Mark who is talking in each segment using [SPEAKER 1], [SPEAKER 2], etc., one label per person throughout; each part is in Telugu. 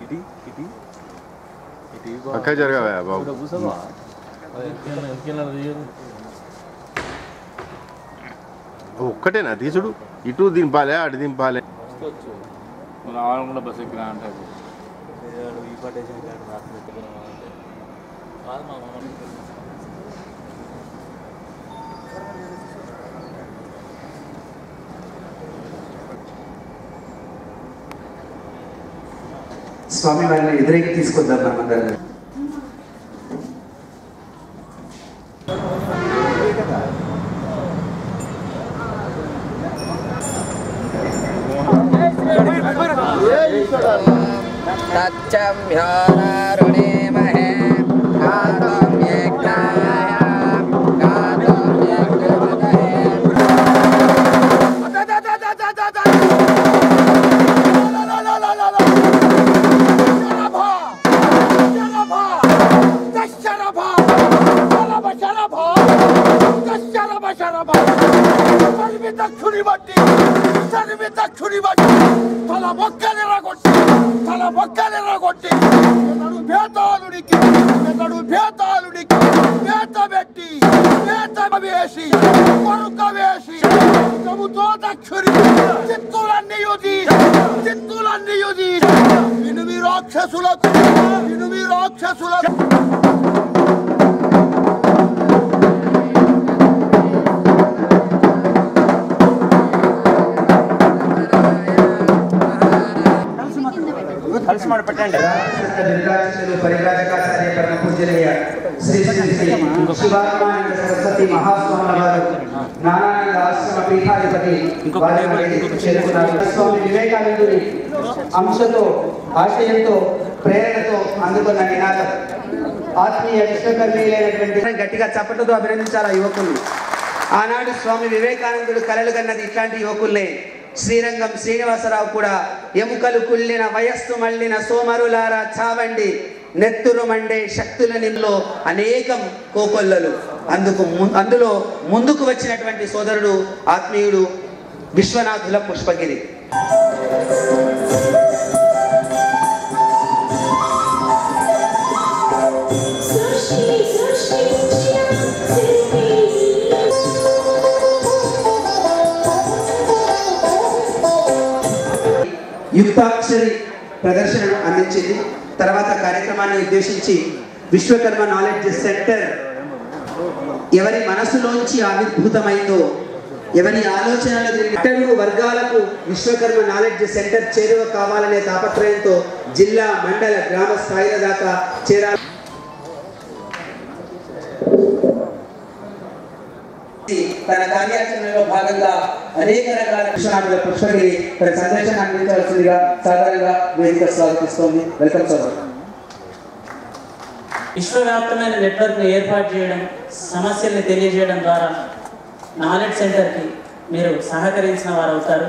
[SPEAKER 1] ఇటీ ఇటీ ఇటీ
[SPEAKER 2] పక్క జరగవా బాబు
[SPEAKER 1] ఇక్కడ కూర్చోవా ఎందుకన్నా దిగదు
[SPEAKER 2] ఒక్కటేనా తీసుడు ఇటు దింపాలే అటు దింపాలే
[SPEAKER 3] రావాలనుకుంటే బస్ ఎక్కినా అంటే
[SPEAKER 1] ఈ పట్టేసిన రాత్రి పెట్టుకున్నాం అంటే కాదు మా మమ్మల్ని
[SPEAKER 4] స్వామి వారిని ఎదురేకి తీసుకొద్దాం మనమందరం
[SPEAKER 5] तच्चम्भ्यारुणीमहे गातुं यज्ञाय गातुं यज्ञमदहे
[SPEAKER 6] దక్షుడి బట్టి చదివి దక్షుడి బట్టి తల మొక్కలెరగొట్టి తల మొక్కలెరగొట్టి ఎతడు భేతాళుడికి ఎతడు భేతాళుడికి వేత పెట్టి వేత వేసి కొరుక వేసి చెబుతో దక్షుడి చిత్తులన్నీ యుది చిత్తులన్నీ యుది ఇనుమి రాక్షసులకు ఇనుమి రాక్షసులకు
[SPEAKER 4] దుర్గాచలు పరివ్రాజకాచార్య పరమ పూజనీయ శ్రీ శ్రీ శ్రీ శివాత్మానంద సరస్వతి మహాస్వామి వారు జ్ఞానానంద ఆశ్రమ పీఠాధిపతి వారి వేదికకు చేరుకున్నారు స్వామి వివేకానందుని అంశతో ఆశయంతో ప్రేరణతో అందుకున్న నినాదం ఆత్మీయ విశ్వకర్మీయులైనటువంటి గట్టిగా చప్పట్లతో అభినందించాలి ఆ యువకుల్ని ఆనాడు స్వామి వివేకానందుడు కలలు కన్నది ఇట్లాంటి యువకుల్నే శ్రీరంగం శ్రీనివాసరావు కూడా ఎముకలు కుళ్ళిన వయస్సు మళ్ళిన సోమరులారా చావండి నెత్తురు మండే శక్తుల నిల్లో అనేకం కోకొల్లలు అందుకు ము- అందులో ముందుకు వచ్చినటువంటి సోదరుడు ఆత్మీయుడు విశ్వనాథుల పుష్పగిరి యుక్తాక్షరి ప్రదర్శనను అందించింది తర్వాత కార్యక్రమాన్ని ఉద్దేశించి విశ్వకర్మ నాలెడ్జ్ సెంటర్ ఎవరి మనసులోంచి ఆవిర్భూతమైందో ఎవరి ఆలోచనలు తిరిగి అట్టడుగు వర్గాలకు విశ్వకర్మ నాలెడ్జ్ సెంటర్ చేరువ కావాలనే తాపత్రయంతో జిల్లా మండల గ్రామ స్థాయిల దాకా చేరాలి తన కార్యాచరణలో భాగంగా అనేక రకాల కృష్ణాడుల పుష్పగిరి తన సందేశాన్ని అందించవలసిందిగా సాధారణంగా వేదిక స్వాగతిస్తోంది వెల్కమ్ సార్
[SPEAKER 7] విశ్వవ్యాప్తమైన నెట్వర్క్ను ఏర్పాటు చేయడం సమస్యల్ని తెలియజేయడం ద్వారా నాలెడ్జ్ సెంటర్కి మీరు సహకరించిన వారు అవుతారు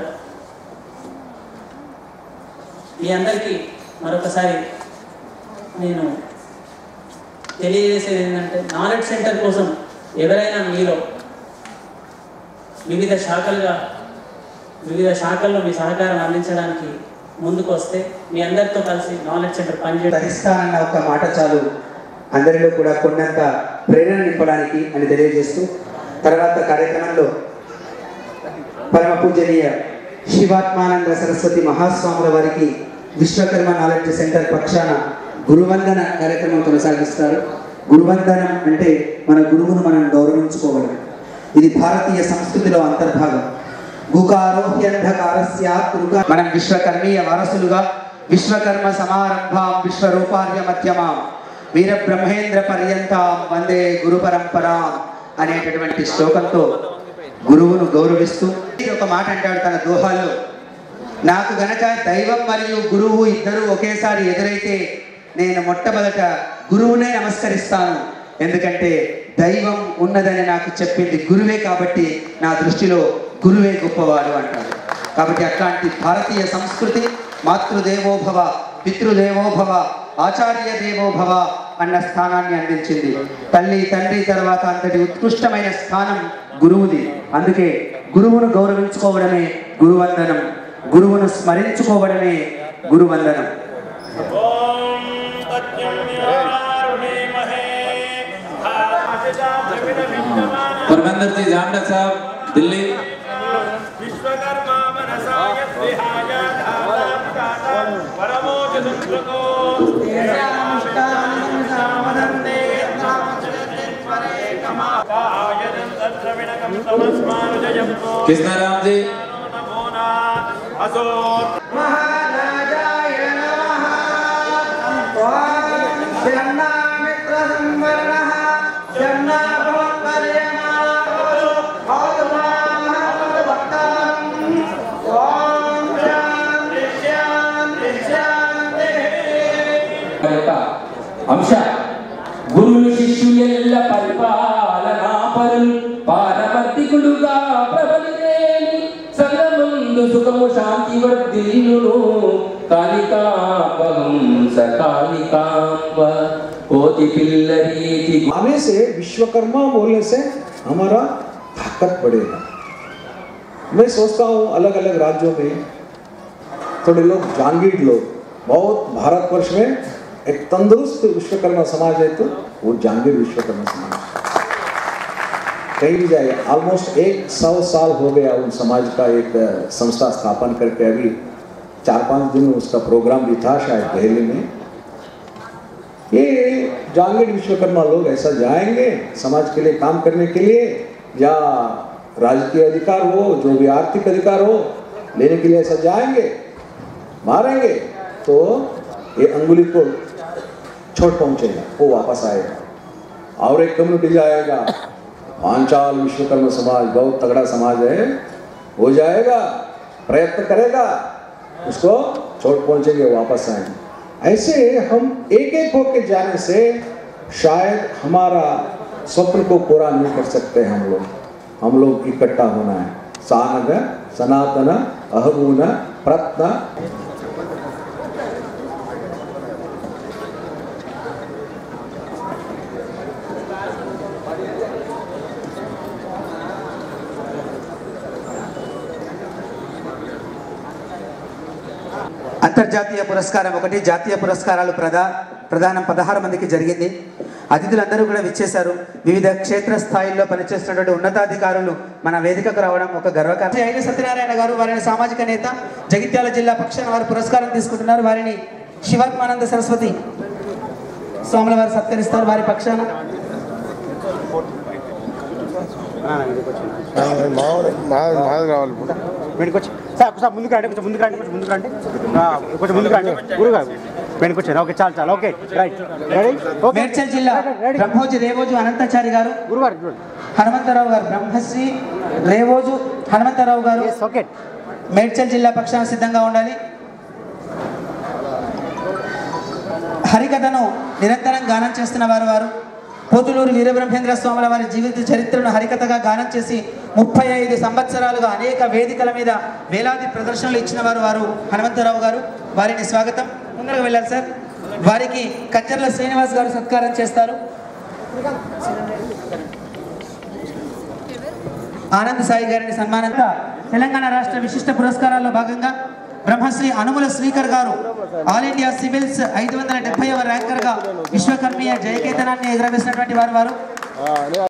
[SPEAKER 7] మీ అందరికీ మరొకసారి నేను తెలియజేసేది ఏంటంటే నాలెడ్జ్ సెంటర్ కోసం ఎవరైనా మీలో వివిధ శాఖలుగా వివిధ శాఖల్లో మీ సహకారం అందించడానికి ముందుకు వస్తే మీ అందరితో కలిసి నాలెడ్జ్ సెంటర్ పనిచేయడం
[SPEAKER 4] ధరిస్తానన్న ఒక మాట చాలు అందరిలో కూడా కొండంత ప్రేరణ నింపడానికి అని తెలియజేస్తూ తర్వాత కార్యక్రమంలో పరమ పూజనీయ శివాత్మానంద సరస్వతి మహాస్వాముల వారికి విశ్వకర్మ నాలెడ్జ్ సెంటర్ పక్షాన గురువందన కార్యక్రమం కొనసాగిస్తారు గురువందనం అంటే మన గురువును మనం గౌరవించుకోవడం ఇది భారతీయ సంస్కృతిలో అంతర్భాగం గుకారోహ్యంధకారస్య కృగా మనం విశ్వకర్మీయ వారసులుగా విశ్వకర్మ సమారంభాం విశ్వరూపార్య మధ్యమాం వీర బ్రహ్మేంద్ర పర్యంతాం వందే గురు పరంపరాం అనేటటువంటి శ్లోకంతో గురువును గౌరవిస్తూ ఒక మాట అంటాడు తన దోహాల్లో నాకు గనక దైవం మరియు గురువు ఇద్దరు ఒకేసారి ఎదురైతే నేను మొట్టమొదట గురువునే నమస్కరిస్తాను ఎందుకంటే దైవం ఉన్నదని నాకు చెప్పింది గురువే కాబట్టి నా దృష్టిలో గురువే గొప్పవాడు అంటాడు కాబట్టి అట్లాంటి భారతీయ సంస్కృతి మాతృదేవోభవ పితృదేవోభవ ఆచార్య దేవోభవ అన్న స్థానాన్ని అందించింది తల్లి తండ్రి తర్వాత అంతటి ఉత్కృష్టమైన స్థానం గురువుది అందుకే గురువును గౌరవించుకోవడమే గురువందనం గురువును స్మరించుకోవడమే గురువందనం
[SPEAKER 8] परमेंद्र जी जामडा साहब दिल्ली
[SPEAKER 6] विश्वकर्मा मनसा यद्विहाय धातां परमोच संस्कृतो
[SPEAKER 8] कृष्णाराम जी
[SPEAKER 6] असो
[SPEAKER 4] महाराजाय नमः ॐ शन्नामित्रसंवरणः शन्नाभवत्पर्यमाणो भक्ताम् ॐ शान्ति शान्ति शान्तिः
[SPEAKER 9] యొక్క అంశ గురువులు శిష్యులెల్ల పరిపాలనా పరులు పారవర్తికులుగా ప్రబలిరేని సంగమందు సుఖము శాంతి వర్ధిల్లును కాళికాంబం సకాళికాంబ కోతి పిల్లరీతి
[SPEAKER 10] आने से विश्वकर्मा बोलने से हमारा ताकत बढ़ेगा मैं सोचता हूँ अलग अलग राज्यों में थोड़े लोग जांगीर लोग बहुत भारतवर्ष में एक तंदुरुस्त विश्वकर्मा समाज है तो वो जांगीर विश्वकर्मा समाज कहीं भी जाए ऑलमोस्ट एक सौ साल हो गया उन समाज का एक अ, संस्था स्थापन करके अभी चार पांच दिन में उसका प्रोग्राम भी था शायद दिल्ली में ये जांगीर विश्वकर्मा लोग ऐसा जाएंगे समाज के लिए काम करने के लिए या राजकीय अधिकार हो जो भी आर्थिक अधिकार हो लेने के लिए ऐसा जाएंगे मारेंगे तो ये अंगुली को छोड़ पहुंचेगा वो वापस आएगा और एक कम्युनिटी जाएगा पांचाल विश्वकर्मा समाज बहुत तगड़ा समाज है हो जाएगा प्रयत्न करेगा उसको छोड़ पहुंचेंगे वापस आएंगे ऐसे हम एक एक होके जाने से शायद हमारा स्वप्न को पूरा नहीं कर सकते हम लोग हम लोग इकट्ठा होना है सानग सनातन अहगुण प्रत्न
[SPEAKER 4] అంతర్జాతీయ పురస్కారం ఒకటి జాతీయ పురస్కారాలు ప్రధా ప్రధానం పదహారు మందికి జరిగింది అతిథులందరూ కూడా విచ్చేశారు వివిధ క్షేత్ర స్థాయిల్లో పనిచేస్తున్నటువంటి ఉన్నతాధికారులు మన వేదికకు రావడం ఒక గర్వకారణం శ్రీ ఐడి సత్యనారాయణ గారు వారిని సామాజిక నేత జగిత్యాల జిల్లా పక్షాన వారు పురస్కారం తీసుకుంటున్నారు వారిని శివాత్మానంద సరస్వతి స్వాముల వారు సత్కరిస్తారు వారి పక్షాన
[SPEAKER 11] వెనుకొచ్చి సార్ ఒకసారి ముందుకు రండి కొంచెం ముందుకు రండి కొంచెం ముందుకు రండి ఆ, కొంచెం ముందుకు రండి గురుగారు వెనుకొచ్చాను ఓకే చాలు చాలు okay right ready okay
[SPEAKER 4] Medchal జిల్లా బ్రహ్మోజి రేవోజు అనంతాచారి గారు
[SPEAKER 11] గురుగారు చూడండి
[SPEAKER 4] హనుమంతరావు గారు బ్రహ్మశ్రీ రేవోజు హనుమంతరావు గారు
[SPEAKER 11] ఓకే
[SPEAKER 4] మేడ్చల్ జిల్లా పక్షాన సిద్ధంగా ఉండాలి హరికథను నిరంతరం గానం చేస్తున్న వారు వారు పోతులూరు వీరబ్రహ్మేంద్ర స్వాముల వారి జీవిత చరిత్రను హరికథగా గానం చేసి ముప్పై ఐదు సంవత్సరాలుగా అనేక వేదికల మీద వేలాది ప్రదర్శనలు ఇచ్చిన వారు వారు హనుమంతరావు గారు వారిని స్వాగతం ముందరకు వెళ్ళాలి సార్ వారికి కచ్చర్ల శ్రీనివాస్ గారు సత్కారం చేస్తారు ఆనంద్ సాయి గారిని సన్మానంగా తెలంగాణ రాష్ట్ర విశిష్ట పురస్కారాల్లో భాగంగా బ్రహ్మశ్రీ అనుముల శ్రీకర్ గారు ఆల్ ఇండియా సివిల్స్ ఐదు వందల డెబ్బైవ ర్యాంకర్గా విశ్వకర్మీయ జయకేతనాన్ని ఎగురవేసినటువంటి వారు వారు